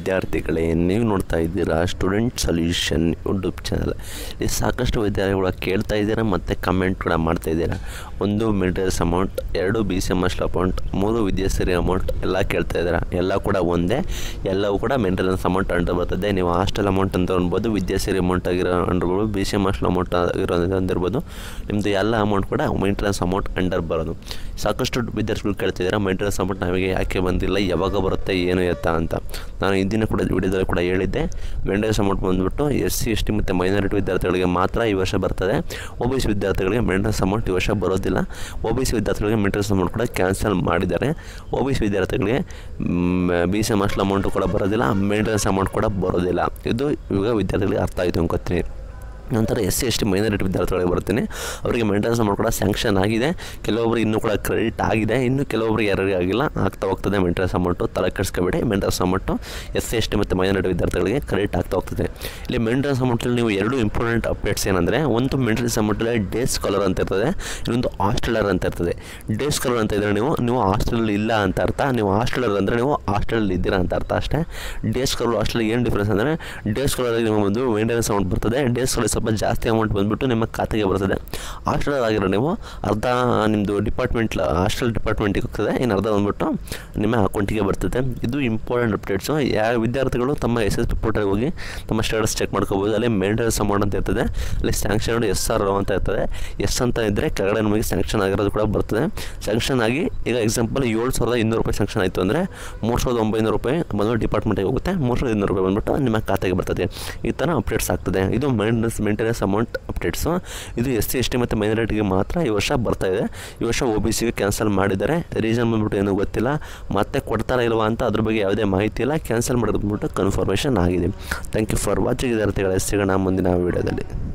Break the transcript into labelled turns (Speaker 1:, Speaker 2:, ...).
Speaker 1: ವಿದ್ಯಾರ್ಥಿಗಳೇ ನೀವು ನೋಡ್ತಾ ಇದ್ದೀರಾ ಸ್ಟೂಡೆಂಟ್ ಸೊಲ್ಯೂಷನ್ ಯೂಟ್ಯೂಬ್ ಚಾನಲ್ ಇಲ್ಲಿ ಸಾಕಷ್ಟು ವಿದ್ಯಾರ್ಥಿಗಳು ಕೇಳ್ತಾ ಇದ್ದೀರಾ ಮತ್ತು ಕಮೆಂಟ್ ಕೂಡ ಮಾಡ್ತಾ ಇದ್ದೀರಾ ಒಂದು ಮೆಟೀರಿಯಲ್ಸ್ ಅಮೌಂಟ್ ಎರಡು B C M S amount ಮೂರು ವಿದ್ಯಾಸರಿ ಅಮೌಂಟ್ ಎಲ್ಲ ಕೇಳ್ತಾ ಇದ್ದೀರಾ ಎಲ್ಲ ಕೂಡ ಒಂದೇ ಎಲ್ಲವೂ ಕೂಡ ಮೇಂಟೆನೆನ್ಸ್ ಅಮೌಂಟ್ ಅಂಡರ್ ಬರ್ತದೆ ನೀವು ಹಾಸ್ಟೆಲ್ ಅಮೌಂಟ್ ಅಂತ ಅನ್ಬೋದು ವಿದ್ಯಾಸರಿ ಅಮೌಂಟ್ ಆಗಿರೋ ಅಂದಿರ್ಬೋದು B C M S amount ಆಗಿರೋ ಅಂದಿರ್ಬೋದು ನಿಮ್ಮದು ಎಲ್ಲ ಅಮೌಂಟ್ ಕೂಡ ಮೇಂಟೆನೆನ್ಸ್ ಅಮೌಂಟ್ ಅಂಡರ್ ಬರೋದು ಸಾಕಷ್ಟು ವಿದ್ಯಾರ್ಥಿಗಳು ಕೇಳ್ತಿದ್ದಾರೆ ಮೇಂಟೆನೆನ್ಸ್ ಅಮೌಂಟ್ ನಮಗೆ ಯಾಕೆ ಬಂದಿಲ್ಲ ಯಾವಾಗ ಬರುತ್ತೆ ಏನು ಎತ್ತ ಅಂತ ನಾನು ಹಿಂದಿನ ಕೂಡ ವಿಡಿಯೋದಲ್ಲಿ ಕೂಡ ಹೇಳಿದ್ದೆ ಮೇಂಟೆನೆನ್ಸ್ ಅಮೌಂಟ್ ಬಂದುಬಿಟ್ಟು ಎಸ್ ಸಿ ಎಸ್ ಟಿ ಮತ್ತು ಮೈನಾರಿಟಿ ವಿದ್ಯಾರ್ಥಿಗಳಿಗೆ ಮಾತ್ರ ಈ ವರ್ಷ ಬರ್ತದೆ ಒ ಬಿ ಸಿ ವಿದ್ಯಾರ್ಥಿಗಳಿಗೆ ಮೇಂಟೆನೆನ್ಸ್ ಅಮೌಂಟ್ ಈ ವರ್ಷ ಬರೋದಿಲ್ಲ ಒ ಬಿ ಸಿ ವಿದ್ಯಾರ್ಥಿಗಳಿಗೆ ಮೇಂಟೆನೆನ್ಸ್ ಅಮೌಂಟ್ ಕೂಡ ಕ್ಯಾನ್ಸಲ್ ಮಾಡಿದ್ದಾರೆ ಒ ಬಿ ಸಿ ವಿದ್ಯಾರ್ಥಿಗಳಿಗೆ ಬಿ ಸಿ ಎಮ್ ಅಷ್ಟು ಅಮೌಂಟು ಕೂಡ ಬರೋದಿಲ್ಲ ಮೇಂಟೆನೆನ್ಸ್ ಅಮೌಂಟ್ ಕೂಡ ಬರೋದಿಲ್ಲ ಇದು ಇವಾಗ ವಿದ್ಯಾರ್ಥಿಗಳಿಗೆ ಅರ್ಥ ಆಯಿತು ಅನ್ಕೋತೀನಿ ನಂತರ S C S T minority ವಿದ್ಯಾರ್ಥಿಗಳಿಗೆ ಬರ್ತೀನಿ ಅವರಿಗೆ ಮೇಂಟೆನೆನ್ಸ್ ಅಮೌಂಟ್ ಕೂಡ ಸ್ಯಾಂಕ್ಷನ್ ಆಗಿದೆ ಕೆಲವೊಬ್ಬರಿಗೆ ಇನ್ನೂ ಕೂಡ ಕ್ರೆಡಿಟ್ ಆಗಿದೆ ಇನ್ನು ಕೆಲವೊಬ್ಬರಿಗೆ ಯಾರಿಗೆ ಆಗಿಲ್ಲ ಆಗ್ತಾ ಹೋಗ್ತದೆ ಮೇಂಟೆನೆನ್ಸ್ ಅಮೌಂಟು ತಲೆ ಕೆಡಿಸ್ಕೊಬೇಡಿ maintenance amount S C S T ಮತ್ತು ಮೈನಾರಿಟಿ ವಿದ್ಯಾರ್ಥಿಗಳಿಗೆ ಕ್ರೆಡಿಟ್ ಆಗ್ತಾ ಹೋಗ್ತದೆ ಇಲ್ಲಿ ಮೇಂಟೆನೆನ್ಸ್ ಅಮೌಂಟಲ್ಲಿ ನೀವು ಎರಡು ಇಂಪಾರ್ಟೆಂಟ್ ಅಪ್ಡೇಟ್ಸ್ ಏನಂದರೆ ಒಂದು ಮೇಂಟೆನೆನ್ಸ್ ಅಮೌಂಟಲ್ಲಿ ಡೇ ಸ್ಕಾಲರ್ ಅಂತ ಇರ್ತದೆ ಇನ್ನೊಂದು ಹಾಸ್ಟೆಲರ್ ಅಂತ ಇರ್ತದೆ ಡೇ ಸ್ಕಾಲರ್ ಅಂತ ಇದ್ದರೆ ನೀವು ನೀವು ಹಾಸ್ಟೆಲಲ್ಲಿ ಇಲ್ಲ ಅಂತ ಅರ್ಥ ನೀವು ಹಾಸ್ಟೆಲರ್ ಅಂದರೆ ನೀವು ಹಾಸ್ಟೆಲಲ್ಲಿ ಇದ್ದೀರಾ ಅಂತ ಅರ್ಥ ಅಷ್ಟೇ ಡೇ ಸ್ಕಾಲರ್ ಹಾಸ್ಟೆಲ್ ಏನು ಡಿಫ್ರೆನ್ಸ್ ಅಂದರೆ ಡೇ ಸ್ಕಾಲರಿಗೆ ನಿಮಗೆ ಒಂದು ಮೇಂಟೆನೆನ್ಸ್ ಅಮೌಂಟ್ ಬರ್ತದೆ ಡೇ ಸ್ಕಾಲರ್ ಸ್ವಲ್ಪ ಜಾಸ್ತಿ ಅಮೌಂಟ್ ಬಂದುಬಿಟ್ಟು ನಿಮ್ಮ ಖಾತೆಗೆ ಬರ್ತದೆ ಹಾಸ್ಟೆಲರ್ ಆಗಿರೋ ನೀವು ಅರ್ಧ ನಿಮ್ಮದು ಡಿಪಾರ್ಟ್ಮೆಂಟ್ ಹಾಸ್ಟೆಲ್ ಡಿಪಾರ್ಟ್ಮೆಂಟಿಗೆ ಹೋಗ್ತದೆ ಇನ್ನು ಅರ್ಧ ಬಂದುಬಿಟ್ಟು ನಿಮ್ಮ ಅಕೌಂಟಿಗೆ ಬರ್ತದೆ ಇದು ಇಂಪಾರ್ಟೆಂಟ್ ಅಪ್ಡೇಟ್ಸು ಯಾವ ವಿದ್ಯಾರ್ಥಿಗಳು ತಮ್ಮ ಎಸ್ ಎಸ್ ಪಿ ಪೋರ್ಟಲ್ಗೆ ಹೋಗಿ ತಮ್ಮ ಸ್ಟೇಟಸ್ ಚೆಕ್ ಮಾಡ್ಕೋಬೋದು ಅಲ್ಲಿ ಮೇಂಟೆನೆನ್ಸ್ ಅಮೌಂಟ್ ಅಂತ ಇರ್ತದೆ ಅಲ್ಲಿ ಸ್ಯಾಂಕ್ಷನ್ ಎಸ್ ಆರ್ ಅಂತ ಇರ್ತದೆ ಎಸ್ ಅಂತ ಇದ್ದರೆ ಕೆಳಗಡೆ ನಮಗೆ ಸ್ಯಾಂಕ್ಷನ್ ಆಗಿರೋದು ಕೂಡ ಬರ್ತದೆ ಸ್ಯಾಂಕ್ಷನ್ ಆಗಿ ಈಗ ಎಕ್ಸಾಂಪಲ್ ಏಳು ಸಾವಿರದ ಇನ್ನೂರು ರೂಪಾಯಿ ಸ್ಯಾಂಕ್ಷನ್ ಆಯಿತು ಅಂದರೆ ಮೂರು ಸಾವಿರದ ಒಂಬೈನೂರು ರೂಪಾಯಿ ಬಂದು ಡಿಪಾರ್ಟ್ಮೆಂಟಿಗೆ ಹೋಗುತ್ತೆ ಮೂರು ಸಾವಿರದ ಇನ್ನೂರು ರೂಪಾಯಿ ಬಂದುಬಿಟ್ಟು ನಿಮ್ಮ ಖಾತೆಗೆ ಬರ್ತದೆ ಈ ಥರ ಅಪ್ಡೇಟ್ಸ್ ಆಗ್ತದೆ ಇದು ಮೇಂಟೆನೆನ್ಸ್ ಮೇಂಟೆನೆನ್ಸ್ ಅಮೌಂಟ್ ಅಪ್ಡೇಟ್ಸು ಇದು ಎಸ್ ಸಿ ಎಸ್ ಟಿ ಮತ್ತು ಮೈನಾರಿಟಿಗೆ ಮಾತ್ರ ಈ ವರ್ಷ ಬರ್ತಾ ಇದೆ ಈ ವರ್ಷ ಒ ಬಿ ಸಿಗೆ ಕ್ಯಾನ್ಸಲ್ ಮಾಡಿದ್ದಾರೆ ರೀಸನ್ ಬಂದ್ಬಿಟ್ಟು ಏನೂ ಗೊತ್ತಿಲ್ಲ ಮತ್ತೆ ಕೊಡ್ತಾರಾ ಇಲ್ವಾ ಅಂತ ಅದ್ರ ಬಗ್ಗೆ ಯಾವುದೇ ಮಾಹಿತಿ ಇಲ್ಲ ಕ್ಯಾನ್ಸಲ್ ಮಾಡೋದು ಬಂದ್ಬಿಟ್ಟು ಕನ್ಫರ್ಮೇಷನ್ ಆಗಿದೆ ಥ್ಯಾಂಕ್ ಯು ಫಾರ್ ವಾಚಿಂಗ್ ವಿದ್ಯಾರ್ಥಿಗಳೇ ಸಿಗೋಣ ಮುಂದಿನ ವೀಡಿಯೋದಲ್ಲಿ